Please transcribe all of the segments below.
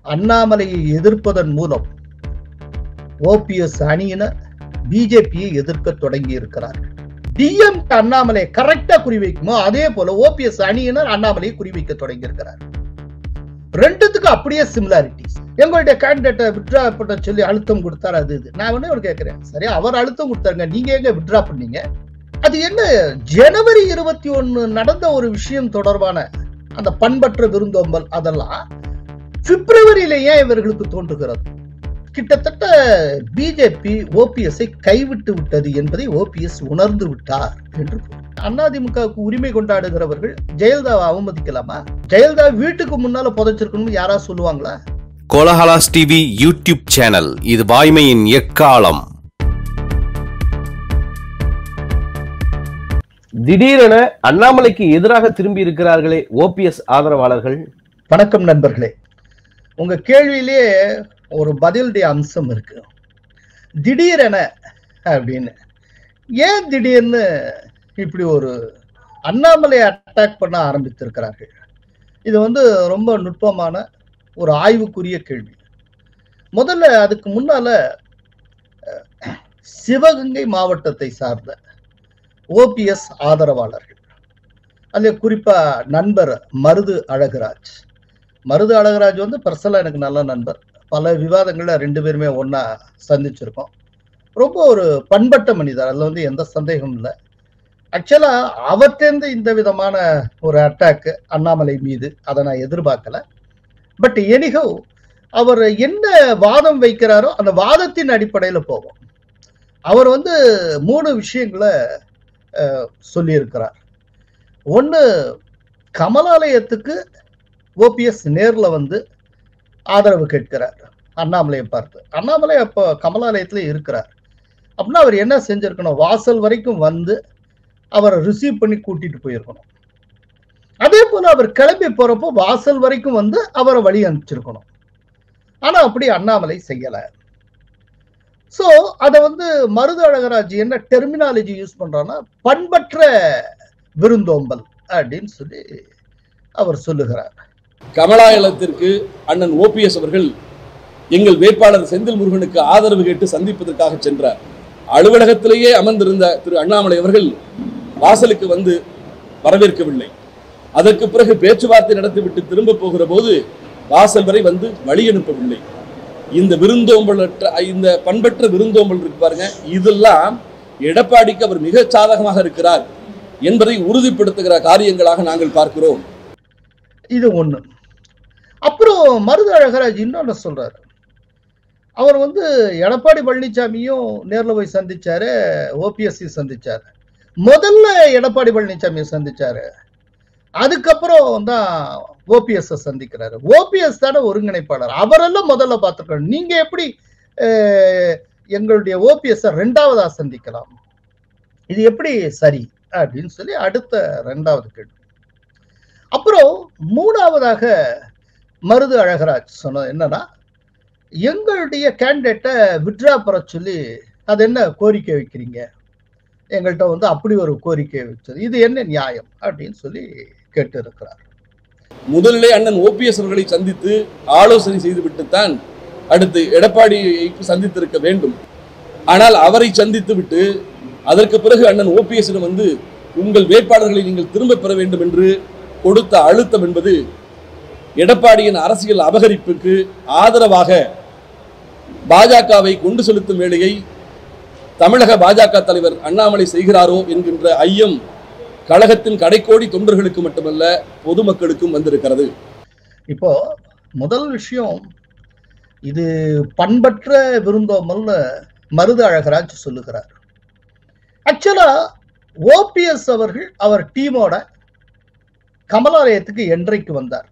அண்ணாமலையை எதிர்ப்பதன் மூலம் ஓபிஎஸ் அணியினர் பிஜேபியை எதிர்க்க தொடங்கி இருக்கிறார்கள் டிஎம் அண்ணாமலை கரெக்டா குறிவைக்குமோ அதே போல ஓபிஎஸ் அணியினர் அண்ணாமலையை குறிவைக்க தொடங்கி இருக்கிறார் ரெண்டுத்துக்கும் அப்படியே சிமிலாரிட்டிஸ் எங்களுடைய கேண்டிடேட்டை விட்ரா பண்ண சொல்லி அழுத்தம் கொடுத்தாரு அது இது நான் ஒண்ணே ஒரு கேட்கிறேன் சரி அவர் அழுத்தம் கொடுத்தாருங்க நீங்க எங்க விட்ரா பண்ணீங்க அது என்ன ஜனவரி இருபத்தி ஒன்னு நடந்த ஒரு விஷயம் தொடர்பான அந்த பண்பற்ற விருந்தோம்பல் அதெல்லாம் பிப்ரவரியில ஏன் இவர்களுக்கு தோன்றுகிறது கிட்டத்தட்ட பிஜேபி ஓபிஎஸ்ஐ கைவிட்டு விட்டது என்பதை ஓபிஎஸ் உணர்ந்து விட்டார் என்று அதிமுகவுக்கு உரிமை கொண்டாடுகிறவர்கள் ஜெயலலிதாவை அவமதிக்கலாமா ஜெயலலிதா வீட்டுக்கு முன்னால புதைச்சிருக்கணும் யாரா சொல்லுவாங்களா கோலஹலாஸ் டிவி யூடியூப் சேனல் இது வாய்மையின் எக்காலம் திடீரென அண்ணாமலைக்கு எதிராக திரும்பி இருக்கிறார்களே ஓபிஎஸ் ஆதரவாளர்கள் வணக்கம் நண்பர்களே உங்க கேள்வியிலே ஒரு பதிலுடைய அம்சம் இருக்கு திடீரென அப்படின்னு ஏன் திடீர்னு இப்படி ஒரு அண்ணாமலை அட்டாக் பண்ண ஆரம்பித்திருக்கிறார்கள் இது வந்து ரொம்ப நுட்பமான ஒரு ஆய்வுக்குரிய கேள்வி முதல்ல அதுக்கு முன்னால அஹ், சிவகங்கை மாவட்டத்தை சார்ந்த ஓபிஎஸ் ஆதரவாளர்கள் அதில் குறிப்பா நண்பர் மருது அழகுராஜ் மருது அழகுராஜ் வந்து பர்சனலாக எனக்கு நல்ல நண்பர் பல விவாதங்கள்ல ரெண்டு பேருமே ஒண்ணா சந்திச்சிருக்கோம் ரொம்ப ஒரு பண்பட்ட மனிதர் அதுல வந்து எந்த சந்தேகமும் இல்லை ஆக்சுவலா அவர்கிட்டேருந்து இந்த விதமான ஒரு அட்டாக் அண்ணாமலை மீது அதை நான் எதிர்பார்க்கல பட் எனிகோ அவர் என்ன வாதம் வைக்கிறாரோ அந்த வாதத்தின் அடிப்படையில் போவோம் அவர் வந்து மூணு விஷயங்களை அஹ், சொல்லியிருக்கிறார் ஒன்று கமலாலயத்துக்கு ஓபிஎஸ் நேர்ல வந்து ஆதரவு கேட்கிறார் அண்ணாமலையை பார்த்து அண்ணாமலை அப்போ கமலாலயத்துல இருக்கிறார் அப்படின்னா அவர் என்ன செஞ்சிருக்கணும் வாசல் வரைக்கும் வந்து அவரை ரிசீவ் பண்ணி கூட்டிட்டு போயிருக்கணும் அதே போல அவர் கிளம்பி போறப்போ வாசல் வரைக்கும் வந்து அவரை வழி அனுப்பிச்சிருக்கணும் ஆனா அப்படி அண்ணாமலை செய்யல சோ அத வந்து மருது அழகராஜ் என்ன டெர்மினாலஜி யூஸ் பண்றான்னா பண்பற்ற விருந்தோம்பல் அப்படின்னு சொல்லி அவர் சொல்லுகிறார் கமலாலயத்திற்கு அண்ணன் ஓபிஎஸ் அவர்கள் எங்கள் வேட்பாளர் செந்தில் முருகனுக்கு ஆதரவு கேட்டு சந்திப்பதற்காக சென்றார் அலுவலகத்திலேயே அமர்ந்திருந்த திரு அண்ணாமலை அவர்கள் வாசலுக்கு வந்து வரவேற்கவில்லை அதற்கு பிறகு பேச்சுவார்த்தை நடத்திவிட்டு திரும்ப போகிற போது வாசல் வரை வந்து வழி அனுப்பவில்லை இந்த விருந்தோம்பலற்ற இந்த பண்பற்ற விருந்தோம்பல் இருக்கு பாருங்க இதெல்லாம் எடப்பாடிக்கு அவர் மிக சாதகமாக இருக்கிறார் என்பதை உறுதிப்படுத்துகிற காரியங்களாக நாங்கள் பார்க்கிறோம் இது ஒண்ணு அப்புறம் மருது அழகராஜ் இன்னொன்னு சொல்றாரு அவர் வந்து எடப்பாடி பழனிசாமியும் நேர்ல போய் சந்திச்சாரு ஓபிஎஸ்சி சந்திச்சாரு முதல்ல எடப்பாடி பழனிசாமியை சந்திச்சாரு அதுக்கப்புறம் தான் ஓபிஎஸ் சந்திக்கிறாரு ஓபிஎஸ் தானே ஒருங்கிணைப்பாளர் அவரெல்லாம் முதல்ல பார்த்துருக்காரு நீங்க எப்படி அஹ், எங்களுடைய ஓபிஎஸ் ரெண்டாவதா சந்திக்கலாம் இது எப்படி சரி அப்படின்னு சொல்லி அடுத்த ரெண்டாவது கேள்வி அப்புறம் மூணாவதாக மருது அழகராஜ் சொன்னது என்னன்னா எங்களுடைய கேண்டிடேட்டை விட்ரா பெற சொல்லி அது என்ன கோரிக்கை வைக்கிறீங்க எங்கள்கிட்ட வந்து அப்படி ஒரு கோரிக்கை வச்சது இது என்ன நியாயம் அப்படின்னு சொல்லி கேட்டு இருக்கிறார் முதலிலே அண்ணன் ஓபிஎஸ் அவர்களை சந்தித்து ஆலோசனை செய்துவிட்டுத்தான் அடுத்து எடப்பாடியை சந்தித்திருக்க வேண்டும் ஆனால் அவரை சந்தித்து விட்டு அதற்கு பிறகு அண்ணன் ஓபிஎஸ்ஸிடம் வந்து உங்கள் வேட்பாளர்களை நீங்கள் திரும்ப பெற வேண்டும் என்று கொடுத்த அழுத்தம் என்பது எடப்பாடியின் அரசியல் அபகரிப்புக்கு ஆதரவாக பாஜகவை கொண்டு செலுத்தும் வேலையை தமிழக பாஜக தலைவர் அண்ணாமலை செய்கிறாரோ என்கின்ற ஐயம் கழகத்தின் கடைக்கோடி தொண்டர்களுக்கு மட்டுமல்ல பொதுமக்களுக்கும் வந்திருக்கிறது இப்போ முதல் விஷயம் இது பண்பற்ற விருந்தோம்பல்னு மருது அழகராஜ் சொல்லுகிறார் ஆக்சுவலா ஓபிஎஸ் அவர்கள் அவர் டீமோட கமலாலயத்துக்கு என்றைக்கு வந்தார்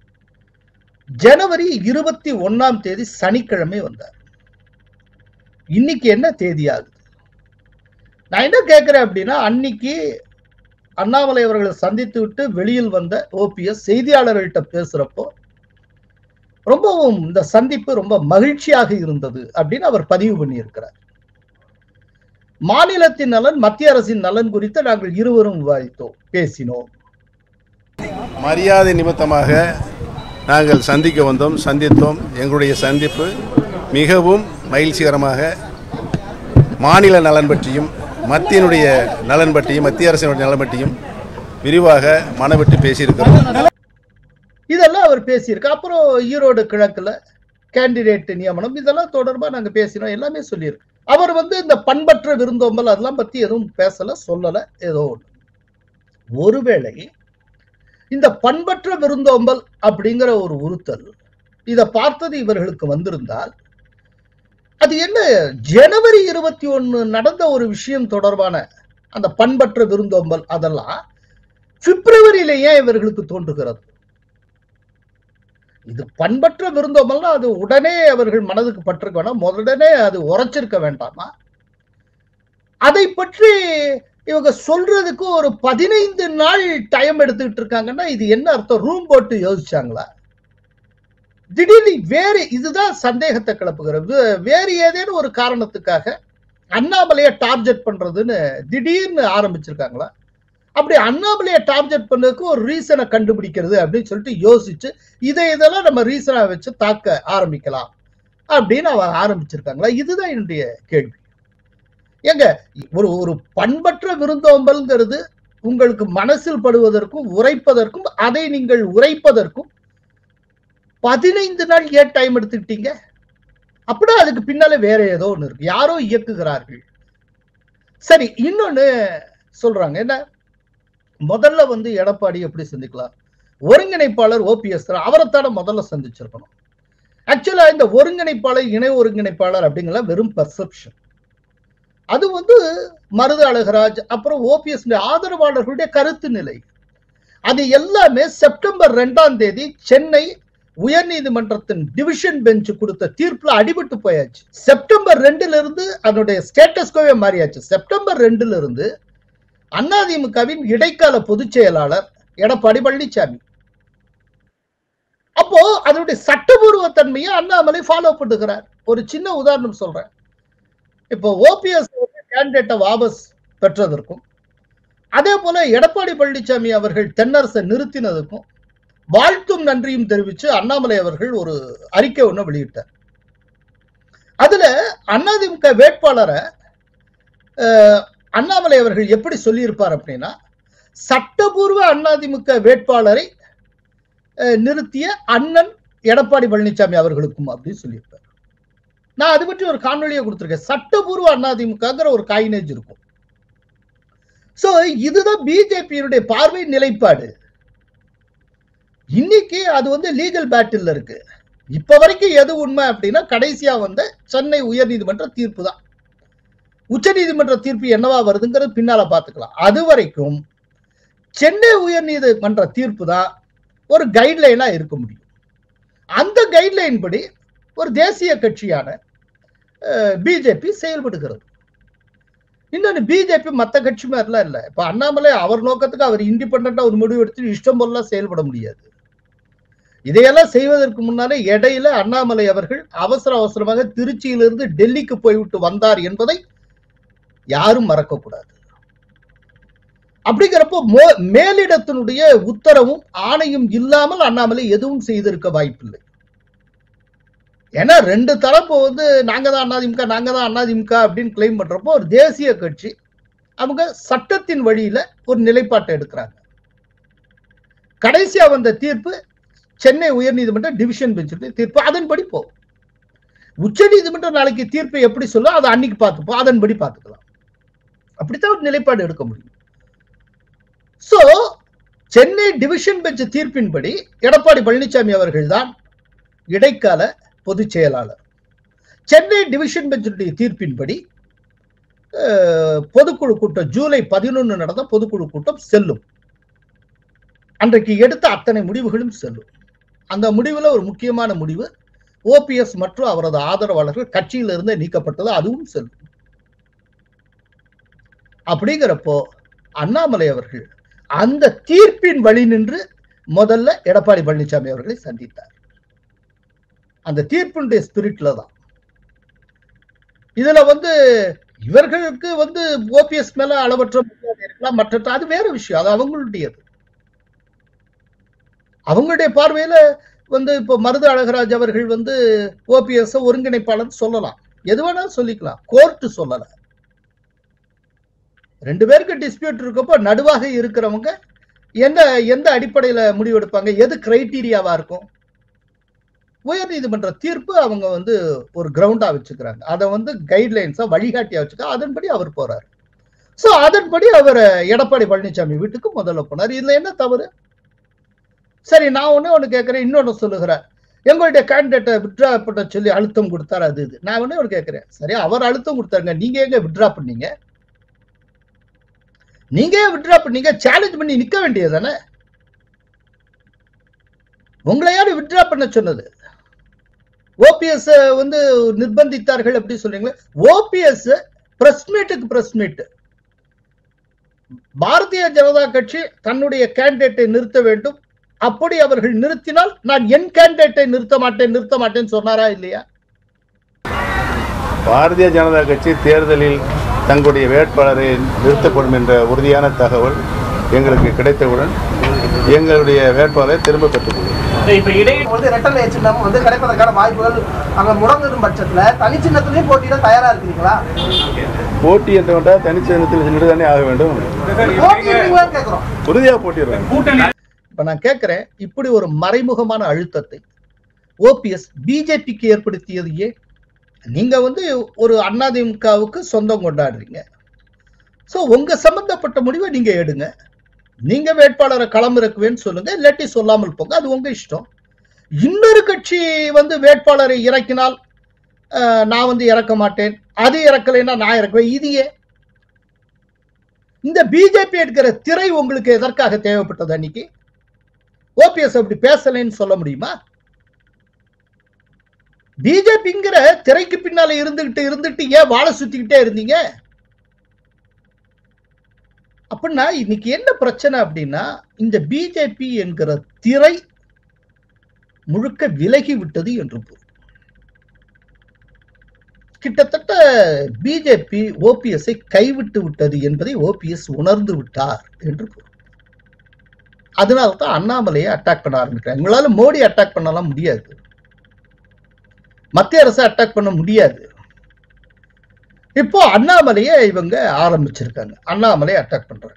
ஜனவரி இருபத்தி ஒன்னாம் தேதி சனிக்கிழமை வந்தார் இன்னைக்கு என்ன தேதி ஆகுது நான் என்ன கேட்கிறேன் அப்படின்னா அன்னைக்கு அண்ணாமலை அவர்களை சந்தித்து விட்டு வெளியில் வந்த ஓபிஎஸ் செய்தியாளர்கள்ட்ட பேசுறப்போ ரொம்பவும் இந்த சந்திப்பு ரொம்ப மகிழ்ச்சியாக இருந்தது அப்படின்னு அவர் பதிவு பண்ணியிருக்கிறார் மாநிலத்தின் நலன் மத்திய அரசின் நலன் குறித்து நாங்கள் இருவரும் விவாதித்தோம் பேசினோம் மரியாதை நிமித்தமாக நாங்கள் சந்திக்க வந்தோம் சந்தித்தோம் எங்களுடைய சந்திப்பு மிகவும் மகிழ்ச்சிகரமாக மாநில நலன் பற்றியும் மத்தியினுடைய நலன் பற்றியும் மத்திய அரசினுடைய நலன் பற்றியும் விரிவாக மனவிட்டு பேசியிருக்கிறோம் இதெல்லாம் அவர் பேசியிருக்கு அப்புறம் ஈரோடு கிழக்குல கேண்டிடேட் நியமனம் இதெல்லாம் தொடர்பா நாங்க பேசினோம் எல்லாமே சொல்லியிருக்கு அவர் வந்து இந்த பண்பற்ற விருந்தோம்பல் அதெல்லாம் பத்தி எதுவும் பேசல சொல்லல ஏதோ ஒண்ணு ஒருவேளை இந்த பண்பற்ற விருந்தோம்பல் அப்படிங்கிற ஒரு உறுத்தல் இத பார்த்தது இவர்களுக்கு வந்திருந்தால் அது என்ன ஜனவரி இருபத்தி ஒன்னு நடந்த ஒரு விஷயம் தொடர்பான அந்த பண்பற்ற விருந்தோம்பல் அதெல்லாம் பிப்ரவரியில ஏன் இவர்களுக்கு தோன்றுகிறது இது பண்பற்ற விருந்தோம்பல்னா அது உடனே அவர்கள் மனதுக்கு பட்டிருக்க வேண்டாம் உடனே அது உரைச்சிருக்க வேண்டாமா அதை பற்றி இவங்க சொல்றதுக்கு ஒரு பதினைந்து நாள் டைம் எடுத்துக்கிட்டு இருக்காங்கன்னா இது என்ன அர்த்தம் ரூம் போட்டு யோசிச்சாங்களா திடீர்னு வேறு இதுதான் சந்தேகத்தை கிளப்புகிறது வே- வேறு ஏதேனும் ஒரு காரணத்துக்காக அண்ணாமலையை டார்கெட் பண்றதுன்னு திடீர்னு ஆரம்பிச்சிருக்காங்களா அப்படி அண்ணாமலையை டார்கெட் பண்ணதுக்கு ஒரு ரீசனை கண்டுபிடிக்கிறது அப்படின்னு சொல்லிட்டு யோசிச்சு இதை இதெல்லாம் நம்ம ரீசனா வச்சு தாக்க ஆரம்பிக்கலாம் அப்படின்னு அவங்க ஆரம்பிச்சிருக்காங்களா இதுதான் என்னுடைய கேள்வி ஏங்க ஒரு ஒரு பண்பற்ற விருந்தோம்பல்ங்கிறது உங்களுக்கு மனசில் படுவதற்கும் உரைப்பதற்கும் அதை நீங்கள் உரைப்பதற்கும் பதினைந்து நாள் ஏன் டைம் எடுத்துக்கிட்டீங்க அப்படின்னா அதுக்கு பின்னால வேற ஏதோ ஒண்ணு இருக்கு யாரோ இயக்குகிறார்கள் சரி இன்னொன்னு சொல்றாங்க என்ன முதல்ல வந்து எடப்பாடி எப்படி சந்திக்கலாம் ஒருங்கிணைப்பாளர் ஓபிஎஸ் அவரைத்தான முதல்ல சந்திச்சிருக்கணும் ஆக்சுவலா இந்த ஒருங்கிணைப்பாளர் இணை ஒருங்கிணைப்பாளர் அப்படிங்கிற வெறும் பர்செப்ஷன் அது வந்து மருது அழகராஜ் அப்புறம் ஓபிஎஸ் ஆதரவாளர்களுடைய கருத்து நிலை அது எல்லாமே செப்டம்பர் ரெண்டாம் தேதி சென்னை உயர்நீதிமன்றத்தின் டிவிஷன் பெஞ்ச் கொடுத்த தீர்ப்புல அடிபட்டு போயாச்சு செப்டம்பர் ரெண்டுல இருந்து அதனுடைய ஸ்டேட்டஸ்கோவே மாறியாச்சு செப்டம்பர் ரெண்டுல இருந்து அதிமுகவின் இடைக்கால பொதுச் செயலாளர் எடப்பாடி பழனிசாமி அப்போ அதனுடைய சட்டபூர்வ தன்மையை அண்ணாமலை ஃபாலோ பண்ணுகிறார் ஒரு சின்ன உதாரணம் சொல்றேன் இப்போ ஓபிஎஸ் கேண்டிடேட்டை வாபஸ் பெற்றதற்கும் அதே போல எடப்பாடி பழனிசாமி அவர்கள் தென்னரசை நிறுத்தினதுக்கும் வாழ்த்தும் நன்றியும் தெரிவித்து அண்ணாமலை அவர்கள் ஒரு அறிக்கை ஒன்று வெளியிட்டார் அதுல அதிமுக வேட்பாளரை அஹ், அண்ணாமலை அவர்கள் எப்படி சொல்லியிருப்பார் அப்படின்னா சட்டபூர்வ அதிமுக வேட்பாளரை அஹ், நிறுத்திய அண்ணன் எடப்பாடி பழனிசாமி அவர்களுக்கும் அப்படின்னு சொல்லியிருப்பார் நான் அது பற்றி ஒரு காணொலியை கொடுத்திருக்கேன் சட்டபூர்வ அதிமுகங்கிற ஒரு காயினேஜ் இருக்கும் சோ இதுதான் பிஜேபியினுடைய பார்வை நிலைப்பாடு இன்னைக்கு அது வந்து லீகல் பேட்டில் இருக்கு இப்ப வரைக்கும் எது உண்மை அப்படின்னா கடைசியா வந்த சென்னை உயர்நீதிமன்ற தீர்ப்பு தான் உச்ச நீதிமன்ற தீர்ப்பு என்னவா வருதுங்கிறது பின்னால பாத்துக்கலாம் அது வரைக்கும் சென்னை உயர்நீதிமன்ற தீர்ப்பு தான் ஒரு கைட்லைனா இருக்க முடியும் அந்த கைட்லைன் படி ஒரு தேசிய கட்சியான பிஜேபி செயல்படுகிறது இன்னொன்னு பிஜேபி மத்த கட்சி மாதிரிலாம் இல்ல இப்ப அண்ணாமலை அவர் நோக்கத்துக்கு அவர் இண்டிபெண்டா ஒரு முடிவு எடுத்து இஷ்டம் போலாம் செயல்பட முடியாது இதையெல்லாம் செய்வதற்கு முன்னாலே இடையில அண்ணாமலை அவர்கள் அவசர அவசரமாக திருச்சியிலிருந்து டெல்லிக்கு போய்விட்டு வந்தார் என்பதை யாரும் மறக்க கூடாது அப்படிங்கிறப்போ மோ- மேலிடத்தினுடைய உத்தரவும் ஆணையும் இல்லாமல் அண்ணாமலை எதுவும் செய்திருக்க வாய்ப்பில்லை ஏன்னா ரெண்டு தரப்பு வந்து நாங்க தான் அதிமுக நாங்க தான் அதிமுக அப்படின்னு கிளைம் பண்றப்போ ஒரு தேசிய கட்சி அவங்க சட்டத்தின் வழியில ஒரு நிலைப்பாட்டை எடுக்கிறாங்க கடைசியா வந்த தீர்ப்பு சென்னை உயர்நீதிமன்ற டிவிஷன் பெஞ்சுடைய தீர்ப்பு அதன்படி போகும் உச்ச நீதிமன்றம் நாளைக்கு தீர்ப்பை எப்படி சொல்லும் அதை அன்னைக்கு பார்த்துப்போம் அதன்படி பார்த்துக்கலாம் அப்படித்தான் ஒரு நிலைப்பாடு எடுக்க முடியும் சோ சென்னை டிவிஷன் பெஞ்ச் தீர்ப்பின்படி எடப்பாடி பழனிசாமி அவர்கள்தான் இடைக்கால பொதுச் செயலாளர் சென்னை டிவிஷன் பெஞ்சுடைய தீர்ப்பின்படி அஹ், பொதுக்குழு கூட்டம் ஜூலை பதினொன்று நடந்த பொதுக்குழு கூட்டம் செல்லும் அன்றைக்கு எடுத்த அத்தனை முடிவுகளும் செல்லும் அந்த முடிவுல ஒரு முக்கியமான முடிவு ஓபிஎஸ் மற்றும் அவரது ஆதரவாளர்கள் கட்சியிலிருந்து நீக்கப்பட்டது அதுவும் செல்லும் அப்படிங்கிறப்போ அண்ணாமலை அவர்கள் அந்த தீர்ப்பின் வழி நின்று முதல்ல எடப்பாடி பழனிசாமி அவர்களை சந்தித்தார் அந்த தீர்ப்பினுடைய ஸ்பிரிட்ல தான் இதுல வந்து இவர்களுக்கு வந்து ஓபிஎஸ் மேல அளவற்ற மரியாதை இருக்கலாம் மற்ற அது வேற விஷயம் அது அவங்களுடையது அவங்களுடைய பார்வையில வந்து இப்போ மருது அழகராஜ் அவர்கள் வந்து ஓபிஎஸ் ஒருங்கிணைப்பாளர் சொல்லலாம் எது வேணாலும் சொல்லிக்கலாம் கோர்ட் சொல்லல ரெண்டு பேருக்கு டிஸ்பியூட் இருக்கப்போ நடுவாக இருக்கிறவங்க எந்த எந்த அடிப்படையில முடிவெடுப்பாங்க எது கிரைட்டீரியாவா இருக்கும் உயர் நீதிமன்ற தீர்ப்பு அவங்க வந்து ஒரு கிரவுண்டா வச்சுக்கிறாங்க அதை வந்து கைட்லைன்ஸா வழிகாட்டியா வச்சுக்க அதன்படி அவர் போறாரு சோ அதன்படி அவர் எடப்பாடி பழனிசாமி வீட்டுக்கு முதல்ல போனார் இதுல என்ன தவறு சரி நான் ஒண்ணு ஒண்ணு கேட்கிறேன் இன்னொன்னு சொல்லுகிறேன் எங்களுடைய கேண்டிடேட்டை விட்ரா பண்ண சொல்லி அழுத்தம் கொடுத்தாரு அது இது நான் ஒண்ணே ஒன்று கேட்கிறேன் சரி அவர் அழுத்தம் கொடுத்தாருங்க நீங்க எங்க விட்ரா பண்ணீங்க நீங்க ஏன் விட்ரா பண்ணீங்க சேலஞ்ச் பண்ணி நிக்க வேண்டியது தானே உங்களை யாரு விட்ரா பண்ண சொன்னது ஓபிஎஸ் வந்து நிர்பந்தித்தார்கள் அப்படி சொல்றீங்களா ஓபிஎஸ் பிரஸ் மீட்டுக்கு பிரஸ் மீட் பாரதிய ஜனதா கட்சி தன்னுடைய கேண்டிடேட்டை நிறுத்த வேண்டும் அப்படி அவர்கள் நிறுத்தினால் நான் என் கேண்டிடேட்டை நிறுத்த மாட்டேன் நிறுத்த மாட்டேன்னு சொன்னாரா இல்லையா பாரதிய ஜனதா கட்சி தேர்தலில் தங்களுடைய வேட்பாளரை நிறுத்தப்படும் என்ற உறுதியான தகவல் எங்களுக்கு கிடைத்தவுடன் எங்களுடைய வேட்பாளரை திரும்ப பெற்றுக்கொள்வோம் இப்ப இடையே வந்து ரெட்டலை சின்னம் வந்து கிடைப்பதற்கான வாய்ப்புகள் அங்க முடங்கிடும் பட்சத்துல தனிச்சின்னத்திலையும் போட்டியிட தயாரா இருக்கிறீங்களா போட்டி என்று வந்தால் தனிச்சின்னத்தில் சென்று தானே ஆக வேண்டும் போட்டியிடுவீங்களான்னு கேக்குறோம் உறுதியாக போட்டிடுவேன் இப்ப நான் கேட்கிறேன் இப்படி ஒரு மறைமுகமான அழுத்தத்தை ஓபிஎஸ் பிஜேபிக்கு ஏற்படுத்தியது ஏன் நீங்க வந்து ஒரு அதிமுகவுக்கு சொந்தம் கொண்டாடுறீங்க சோ உங்க சம்பந்தப்பட்ட முடிவை நீங்க எடுங்க நீங்க வேட்பாளரை களமிறக்குவேன்னு சொல்லுங்க இல்லாட்டி சொல்லாமல் போங்க அது உங்க இஷ்டம் இன்னொரு கட்சி வந்து வேட்பாளரை இறக்கினால் அஹ், நான் வந்து இறக்க மாட்டேன் அது இறக்கலைன்னா நான் இறக்குவேன் இது ஏன் இந்த பிஜேபி எடுக்கிற திரை உங்களுக்கு எதற்காக தேவைப்பட்டது அன்னைக்கு ஓபிஎஸ் அப்படி பேசலைன்னு சொல்ல முடியுமா பிஜேபிங்கிற திரைக்கு பின்னால இருந்துகிட்டு இருந்துட்டு ஏன் வாழை சுத்திக்கிட்டே இருந்தீங்க அப்படின்னா இன்னைக்கு என்ன பிரச்சனை அப்படின்னா இந்த பிஜேபி என்கிற திரை முழுக்க விலகி விட்டது என்று பொருள் கிட்டத்தட்ட பிஜேபி ஓபிஎஸ்ஐ கைவிட்டு விட்டது என்பதை ஓபிஎஸ் உணர்ந்து விட்டார் என்று பொருள் அதனால தான் அண்ணாமலையை அட்டாக் பண்ண ஆரம்பிக்கிறாங்க உங்களால மோடி அட்டாக் பண்ணலாம் முடியாது மத்திய அரசை அட்டாக் பண்ண முடியாது இப்போ அண்ணாமலையை இவங்க ஆரம்பிச்சிருக்காங்க அண்ணாமலை அட்டாக் பண்றாங்க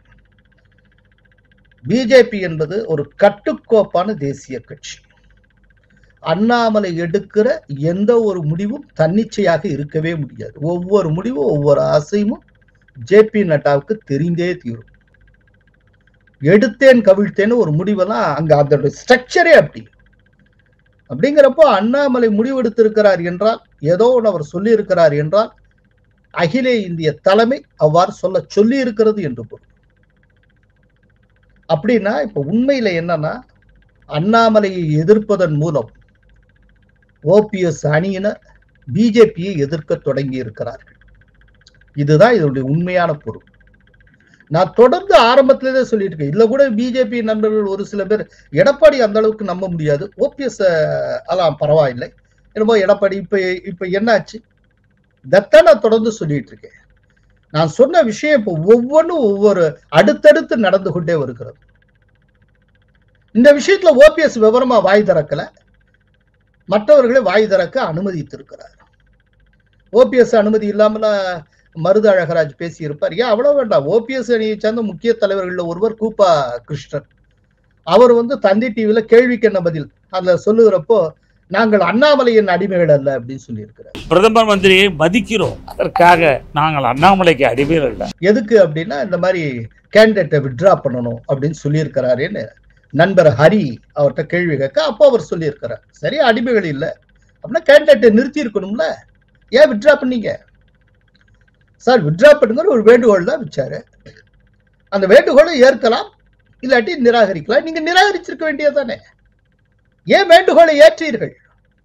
பிஜேபி என்பது ஒரு கட்டுக்கோப்பான தேசிய கட்சி அண்ணாமலை எடுக்கிற எந்த ஒரு முடிவும் தன்னிச்சையாக இருக்கவே முடியாது ஒவ்வொரு முடிவும் ஒவ்வொரு அசைவும் ஜேபி நட்டாவுக்கு தெரிந்தே தீரும் எடுத்தேன் கவிழ்த்தேன்னு ஒரு முடிவெல்லாம் அங்க அதோட ஸ்ட்ரக்சரே அப்படி அப்படிங்கிறப்போ அண்ணாமலை முடிவெடுத்திருக்கிறார் என்றால் ஏதோ ஒன்று அவர் சொல்லி இருக்கிறார் என்றால் அகில இந்திய தலைமை அவ்வாறு சொல்ல சொல்லி இருக்கிறது என்று பொருள் அப்படின்னா இப்ப உண்மையில என்னன்னா அண்ணாமலையை எதிர்ப்பதன் மூலம் ஓபிஎஸ் அணியினர் பிஜேபியை எதிர்க்க தொடங்கி இருக்கிறார்கள் இதுதான் இதனுடைய உண்மையான பொருள் நான் தொடர்ந்து ஆரம்பத்திலே சொல்லிட்டு இருக்கேன் இதுல கூட பிஜேபி நண்பர்கள் ஒரு சில பேர் எடப்பாடி அந்த அளவுக்கு நம்ப முடியாது ஓபிஎஸ் அலாம் பரவாயில்லை என்னமோ எடப்பாடி இப்ப இப்ப என்னாச்சு இதைத்தான் நான் தொடர்ந்து சொல்லிட்டு இருக்கேன் நான் சொன்ன விஷயம் இப்போ ஒவ்வொன்றும் ஒவ்வொரு அடுத்தடுத்து நடந்து கொண்டே வருகிறது இந்த விஷயத்துல ஓபிஎஸ் விவரமா வாய் திறக்கல மற்றவர்களை வாய் திறக்க அனுமதித்திருக்கிறார் ஓபிஎஸ் அனுமதி இல்லாமல மருது அழகராஜ் பேசி இருப்பார் ஏன் அவ்வளவு வேண்டாம் ஓபிஎஸ் அணியை சேர்ந்த முக்கிய தலைவர்கள் ஒருவர் கூப்பா கிருஷ்ணன் அவர் வந்து தந்தி டிவில கேள்விக்கு என்ன பதில் அதுல சொல்லுகிறப்போ நாங்கள் அண்ணாமலையின் அடிமைகள் அல்ல அப்படின்னு சொல்லியிருக்கிறார் பிரதமர் மந்திரியை மதிக்கிறோம் அதற்காக நாங்கள் அண்ணாமலைக்கு அடிமைகள் இல்லை எதுக்கு அப்படின்னா இந்த மாதிரி கேண்டிடேட்டை விட்ரா பண்ணணும் அப்படின்னு சொல்லியிருக்கிறாருன்னு நண்பர் ஹரி அவர்கிட்ட கேள்வி கேட்க அப்போ அவர் சொல்லியிருக்கிறார் சரி அடிமைகள் இல்லை அப்படின்னா கேண்டிடேட்டை நிறுத்தி இருக்கணும்ல ஏன் விட்ரா பண்ணீங்க சார் விட்ரா பண்ணுங்கிற ஒரு வேண்டுகோள் தான் வச்சாரு அந்த வேண்டுகோளை ஏற்கலாம் இல்லாட்டி நிராகரிக்கலாம் நீங்க நிராகரிச்சிருக்க வேண்டியதுதானே ஏன் வேண்டுகோளை ஏற்றீர்கள்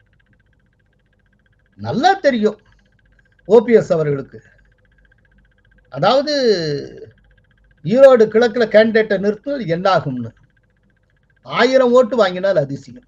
நல்லா தெரியும் ஓபிஎஸ் அவர்களுக்கு அதாவது ஈரோடு கிழக்குல கேண்டிடேட்டை நிறுத்தினால் என்ன ஆகும்னு ஆயிரம் ஓட்டு வாங்கினால் அதிசயம்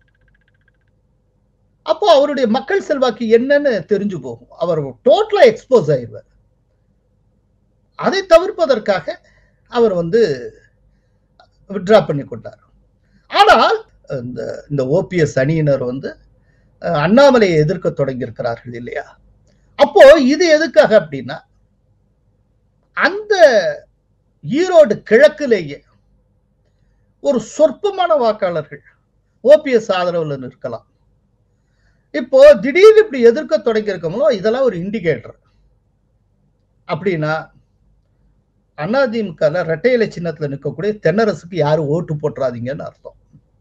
அப்போ அவருடைய மக்கள் செல்வாக்கு என்னன்னு தெரிஞ்சு போகும் அவர் டோட்டலா எக்ஸ்போஸ் ஆயிடுவார் அதை தவிர்ப்பதற்காக அவர் வந்து விட்ரா பண்ணி கொண்டார் ஆனால் இந்த இந்த ஓபிஎஸ் அணியினர் வந்து அஹ், அண்ணாமலையை எதிர்க்க தொடங்கியிருக்கிறார்கள் இல்லையா அப்போ இது எதுக்காக அப்படின்னா அந்த ஈரோடு கிழக்கிலேயே ஒரு சொற்பமான வாக்காளர்கள் ஓபிஎஸ் ஆதரவுல இருக்கலாம் இப்போ திடீர்னு இப்படி எதிர்க்க தொடங்கி இருக்கோமோ இதெல்லாம் ஒரு இண்டிகேட்டர் அப்படின்னா அதிமுகல இரட்டை இலை சின்னத்துல நிற்கக்கூடிய தென்னரசுக்கு யாரும் ஓட்டு போட்டுறாதீங்கன்னு அர்த்தம்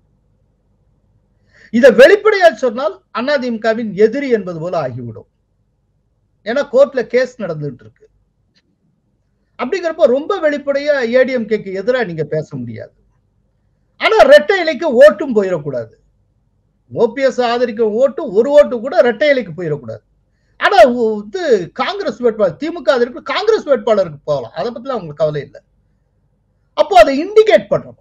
இதை வெளிப்படையா சொன்னால் அதிமுகவின் எதிரி என்பது போல ஆகிவிடும் ஏன்னா கோர்ட்ல கேஸ் நடந்துட்டு இருக்கு அப்படிங்கிறப்ப ரொம்ப வெளிப்படையா ஏடிஎம்கேக்கு எதிராக நீங்க பேச முடியாது ஆனா இரட்டை இலைக்கு ஓட்டும் போயிடக்கூடாது ஓபிஎஸ் ஆதரிக்கும் ஓட்டு ஒரு ஓட்டு கூட இரட்டை இலைக்கு போயிடக்கூடாது ஆனா உ- இது காங்கிரஸ் வேட்பாளர் திமுக ஆதரிப்பு காங்கிரஸ் வேட்பாளருக்கு போகலாம் அதை பத்திலாம் அவங்களுக்கு கவலை இல்லை அப்போ அதை இண்டிகேட் பண்ணணும்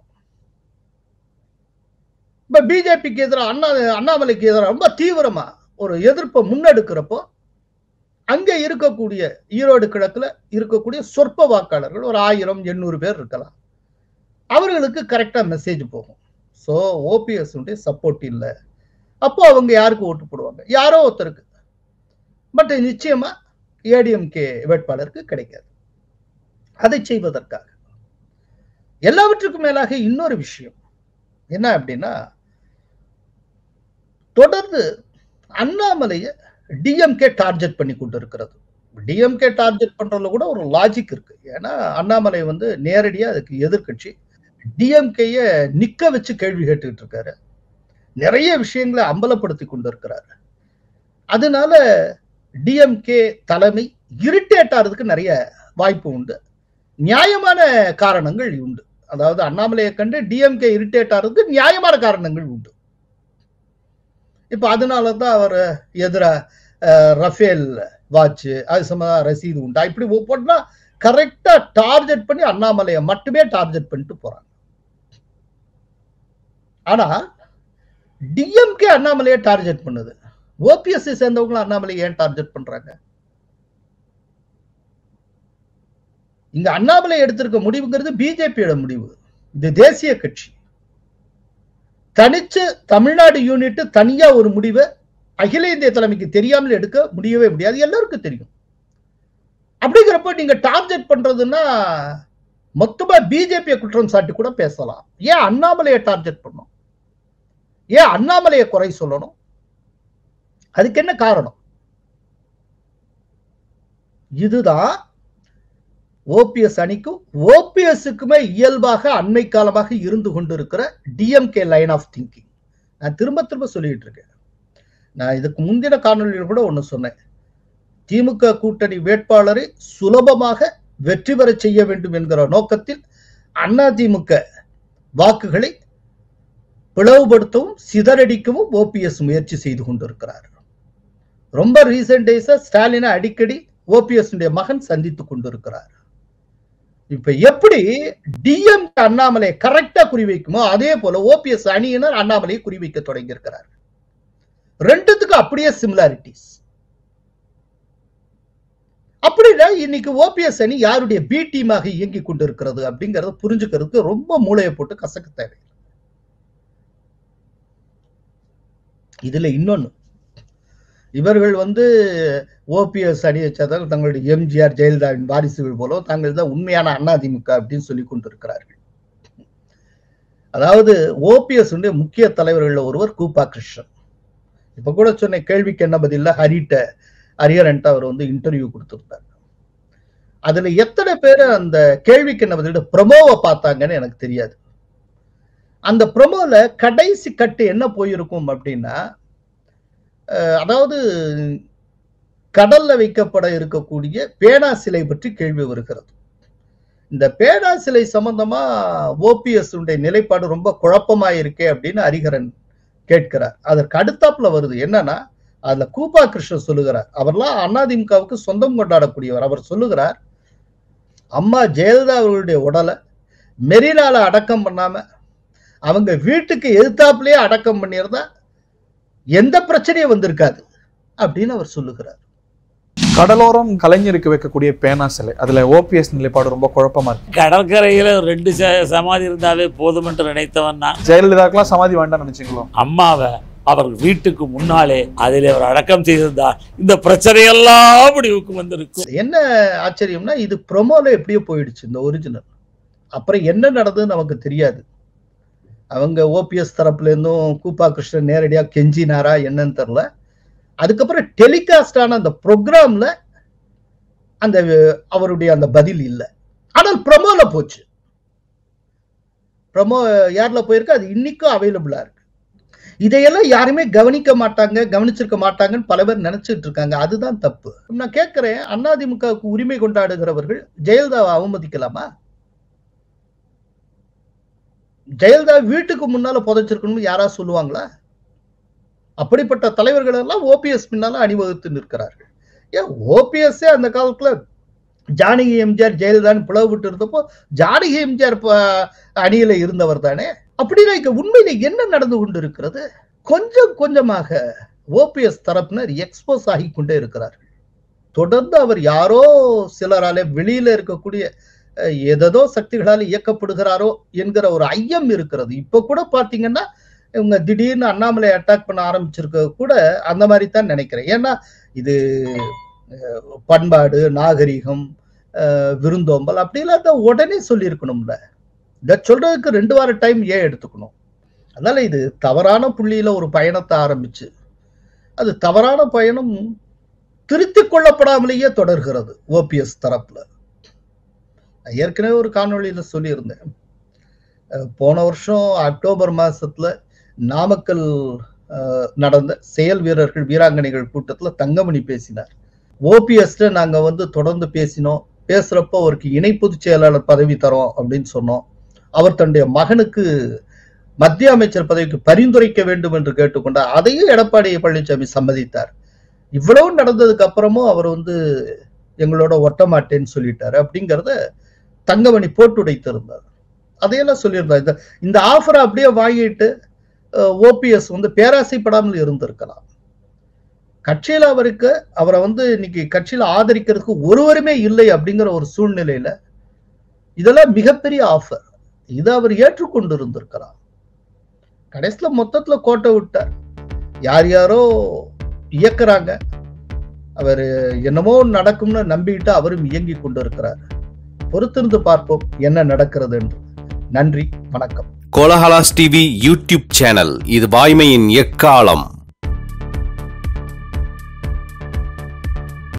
இப்ப பிஜேபிக்கு எதிராக அண்ணா அண்ணாமலைக்கு எதிராக ரொம்ப தீவிரமா ஒரு எதிர்ப்பை முன்னெடுக்கிறப்போ அங்க இருக்கக்கூடிய ஈரோடு கிழக்குல இருக்கக்கூடிய சொற்ப வாக்காளர்கள் ஒரு ஆயிரம் எண்ணூறு பேர் இருக்கலாம் அவர்களுக்கு கரெக்டா மெசேஜ் போகும் ஸோ ஓபிஎஸ் சப்போர்ட் இல்லை அப்போ அவங்க யாருக்கு ஓட்டு போடுவாங்க யாரோ ஒருத்தருக்கு பட் நிச்சயமா ஏடிஎம்கே வேட்பாளருக்கு கிடைக்காது அதை செய்வதற்காக எல்லாவற்றுக்கும் மேலாக இன்னொரு விஷயம் என்ன அப்படின்னா தொடர்ந்து அண்ணாமலையை டிஎம்கே டார்கெட் பண்ணி கொண்டு இருக்கிறது டிஎம்கே டார்கெட் பண்றதுல கூட ஒரு லாஜிக் இருக்கு ஏன்னா அண்ணாமலை வந்து நேரடியா அதுக்கு எதிர்க்கட்சி டிஎம்கேய நிக்க வச்சு கேள்வி கேட்டுக்கிட்டு இருக்காரு நிறைய விஷயங்களை அம்பலப்படுத்தி கொண்டு இருக்கிறாரு அதனால டிஎம்கே தலைமை இரிட்டேட் ஆகிறதுக்கு நிறைய வாய்ப்பு உண்டு நியாயமான காரணங்கள் உண்டு அதாவது அண்ணாமலையை கண்டு டிஎம்கே இரிட்டேட் ஆகிறதுக்கு நியாயமான காரணங்கள் உண்டு இப்ப அதனால தான் அவர் எதிரா அஹ், ரஃபேல் வாட்ச் அது சம்பந்தமா ரசீது உண்டா இப்படி போட்டா கரெக்டா டார்கெட் பண்ணி அண்ணாமலையை மட்டுமே டார்கெட் பண்ணிட்டு போறாங்க ஆனா டிஎம்கே அண்ணாமலையை டார்கெட் பண்ணுது ஓபிஎஸ்ஐ சேர்ந்தவங்களும் அண்ணாமலையை ஏன் டார்கெட் பண்றாங்க இங்க அண்ணாமலை எடுத்திருக்க முடிவுங்கிறது பிஜேபியோட முடிவு இது தேசிய கட்சி தனிச்சு தமிழ்நாடு யூனிட் தனியா ஒரு முடிவை அகில இந்திய தலைமைக்கு தெரியாமல் எடுக்க முடியவே முடியாது எல்லாருக்கும் தெரியும் அப்படிங்கிறப்ப நீங்க டார்கெட் பண்றதுன்னா மொத்தமா பிஜேபியை குற்றம் சாட்டி கூட பேசலாம் ஏன் அண்ணாமலையை டார்கெட் பண்ணணும் ஏன் அண்ணாமலையை குறை சொல்லணும் அதுக்கு என்ன காரணம் இதுதான் ஓபிஎஸ் அணிக்கும் ஓபிஎஸ்க்குமே இயல்பாக அண்மை காலமாக இருந்து கொண்டிருக்கிற டிஎம்கே லைன் ஆஃப் திங்கிங் நான் திரும்ப திரும்ப சொல்லிட்டு இருக்கேன் நான் இதுக்கு முந்தின காணொலியில் கூட ஒன்று சொன்னேன் திமுக கூட்டணி வேட்பாளரை சுலபமாக வெற்றி பெற செய்ய வேண்டும் என்கிற நோக்கத்தில் அதிமுக வாக்குகளை பிளவுபடுத்தவும் சிதறடிக்கவும் ஓபிஎஸ் முயற்சி செய்து கொண்டிருக்கிறார் ரொம்ப ரீசெண்ட் டேஸா ஸ்டாலினை அடிக்கடி ஓபிஎஸ் மகன் சந்தித்துக் கொண்டிருக்கிறார் இப்ப எப்படி டிஎம் அண்ணாமலை கரெக்டா குறிவைக்குமோ அதே போல ஓபிஎஸ் அணியினர் அண்ணாமலையை குறிவைக்க தொடங்கி இருக்கிறார் ரெண்டுத்துக்கு அப்படியே சிமிலாரிட்டிஸ் அப்படின்னா இன்னைக்கு ஓபிஎஸ் அணி யாருடைய பி டீமாக இயங்கி கொண்டிருக்கிறது அப்படிங்கறத புரிஞ்சுக்கிறதுக்கு ரொம்ப மூளையை போட்டு கசக்க தேவை இதுல இன்னொன்னு இவர்கள் வந்து ஓபிஎஸ் அணியை சேர்ந்தவர்கள் தங்களுடைய எம்ஜிஆர் ஜெயலலிதாவின் வாரிசுகள் போல தாங்கள் தான் உண்மையான அதிமுக அப்படின்னு சொல்லி கொண்டிருக்கிறார்கள் அதாவது ஓபிஎஸ் முக்கிய தலைவர்கள் ஒருவர் கூப்பா கிருஷ்ணன் இப்ப கூட சொன்ன கேள்விக்கு என்ன பதில்ல ஹரிட்ட ஹரியரன்ட்ட அவர் வந்து இன்டர்வியூ கொடுத்திருந்தார் அதுல எத்தனை பேர் அந்த கேள்விக்கு என்ன பதில் ப்ரமோவை பார்த்தாங்கன்னு எனக்கு தெரியாது அந்த ப்ரமோல கடைசி கட்டு என்ன போயிருக்கும் அப்படின்னா அஹ், அதாவது கடல்ல வைக்கப்பட இருக்கக்கூடிய பேனா சிலை பற்றி கேள்வி வருகிறது இந்த பேனா சிலை சம்பந்தமா ஓபிஎஸ் உடைய நிலைப்பாடு ரொம்ப குழப்பமா இருக்கே அப்படின்னு ஹரிஹரன் கேட்கிறார் அதற்கு அடுத்தாப்புல வருது என்னன்னா அதுல கூப்பா கிருஷ்ணன் சொல்லுகிறார் அவர்லாம் அதிமுகவுக்கு சொந்தம் கொண்டாடக்கூடியவர் அவர் சொல்லுகிறார் அம்மா ஜெயலலிதா அவர்களுடைய உடலை மெரினால அடக்கம் பண்ணாம அவங்க வீட்டுக்கு எதிர்த்தாப்புலயே அடக்கம் பண்ணியிருந்தா எந்த பிரச்சனையும் வந்திருக்காது அப்படின்னு அவர் சொல்லுகிறார் கடலோரம் கலைஞருக்கு வைக்கக்கூடிய பேனா சிலை அதுல ஓபிஎஸ் நிலைப்பாடு ரொம்ப குழப்பமா இருக்கு கடற்கரையில் ரெண்டு ச- சமாதி இருந்தாலே போதும் என்று நினைத்தவன் நான் ஜெயலலிதாக்கெல்லாம் சமாதி வேண்டாம்னு நினைச்சீங்களோ அம்மாவை அவர் வீட்டுக்கு முன்னாலே அதில் அவர் அடக்கம் செய்திருந்தார் இந்த பிரச்சனையெல்லாம் முடிவுக்கு வந்திருக்கும் என்ன ஆச்சரியம்னா இது ப்ரொமோல எப்படியோ போயிடுச்சு இந்த ஒரிஜினல் அப்புறம் என்ன நடந்ததுன்னு நமக்கு தெரியாது அவங்க ஓபிஎஸ் தரப்புல இருந்தும் கூப்பா கிருஷ்ணன் நேரடியா கெஞ்சினாரா என்னன்னு தெரியல அதுக்கப்புறம் டெலிகாஸ்ட் ஆன அந்த ப்ரோக்ராம்ல அந்த அவருடைய அந்த பதில் இல்லை ஆனால் ப்ரொமோல போச்சு ப்ரொமோ யார்ல போயிருக்கு அது இன்னைக்கும் அவைலபிளா இருக்கு இதையெல்லாம் யாருமே கவனிக்க மாட்டாங்க கவனிச்சிருக்க மாட்டாங்கன்னு பல பேர் நினைச்சிட்டு இருக்காங்க அதுதான் தப்பு நான் கேட்கிறேன் அதிமுகவுக்கு உரிமை கொண்டாடுகிறவர்கள் ஜெயலலிதாவை அவமதிக்கலாமா ஜெயலலிதா வீட்டுக்கு முன்னால புதைச்சிருக்கணும்னு யாரா சொல்லுவாங்களா அப்படிப்பட்ட தலைவர்கள் எல்லாம் ஓபிஎஸ் பின்னால அணிவகுத்து நிற்கிறார்கள் ஏன் ஓபிஎஸ்ஸே அந்த காலத்துல ஜானகி எம்ஜிஆர் ஜெயலலிதான்னு பிளவு விட்டு இருந்தப்போ ஜானகி எம்ஜிஆர் ப- அணியில இருந்தவர் தானே அப்படின்னா இங்க உண்மையில என்ன நடந்து கொண்டு இருக்கிறது கொஞ்சம் கொஞ்சமாக ஓபிஎஸ் தரப்பினர் எக்ஸ்போஸ் ஆகி கொண்டே இருக்கிறார்கள் தொடர்ந்து அவர் யாரோ சிலராலே வெளியில இருக்கக்கூடிய அஹ், ஏதேதோ சக்திகளால் இயக்கப்படுகிறாரோ என்கிற ஒரு ஐயம் இருக்கிறது இப்ப கூட பாத்தீங்கன்னா இவங்க திடீர்னு அண்ணாமலை அட்டாக் பண்ண ஆரம்பிச்சிருக்க கூட அந்த மாதிரி தான் நினைக்கிறேன் ஏன்னா இது அஹ், பண்பாடு நாகரிகம் அஹ், விருந்தோம்பல் அப்படிலாம் தான் உடனே சொல்லியிருக்கணும்ல இதை சொல்றதுக்கு ரெண்டு வார டைம் ஏன் எடுத்துக்கணும் அதனால இது தவறான புள்ளியில ஒரு பயணத்தை ஆரம்பிச்சு அது தவறான பயணம் திருத்திக் கொள்ளப்படாமலேயே தொடர்கிறது ஓபிஎஸ் தரப்புல நான் ஏற்கனவே ஒரு காணொளியில சொல்லியிருந்தேன் அஹ் போன வருஷம் அக்டோபர் மாசத்துல நாமக்கல் அஹ், நடந்த செயல் வீரர்கள் வீராங்கனைகள் கூட்டத்துல தங்கமணி பேசினார் ஓபிஎஸ்ல நாங்க வந்து தொடர்ந்து பேசினோம் பேசுறப்போ அவருக்கு இணை பொதுச் செயலாளர் பதவி தரோம் அப்படின்னு சொன்னோம் அவர் தன்னுடைய மகனுக்கு மத்திய அமைச்சர் பதவிக்கு பரிந்துரைக்க வேண்டும் என்று கேட்டுக்கொண்டார் அதையும் எடப்பாடி பழனிசாமி சம்மதித்தார் இவ்வளவு நடந்ததுக்கு அப்புறமும் அவர் வந்து எங்களோட ஒட்ட மாட்டேன்னு சொல்லிட்டாரு அப்படிங்கிறத தங்கமணி போட்டுடைத்திருந்தார் அதையெல்லாம் சொல்லியிருந்தார் இந்த இந்த ஆஃபரை அப்படியே வாங்கிட்டு ஓபிஎஸ் வந்து பேராசைப்படாமல் இருந்திருக்கலாம் கட்சியில அவருக்கு அவரை வந்து இன்னைக்கு கட்சியில ஆதரிக்கிறதுக்கு ஒருவருமே இல்லை அப்படிங்கிற ஒரு சூழ்நிலையில இதெல்லாம் மிகப்பெரிய ஆஃபர் இதை அவர் ஏற்றுக்கொண்டு இருந்திருக்கிறார் கடைசியில மொத்தத்துல கோட்டை விட்டார் யார் யாரோ இயக்குறாங்க அவர் என்னமோ நடக்கும்னு நம்பிக்கிட்டு அவரும் இயங்கி கொண்டிருக்கிறார் பொறுத்திருந்து பார்ப்போம் என்ன நடக்கிறது என்று நன்றி வணக்கம் கோலஹலாஸ் டிவி யூடியூப் சேனல் இது வாய்மையின் எக்காலம்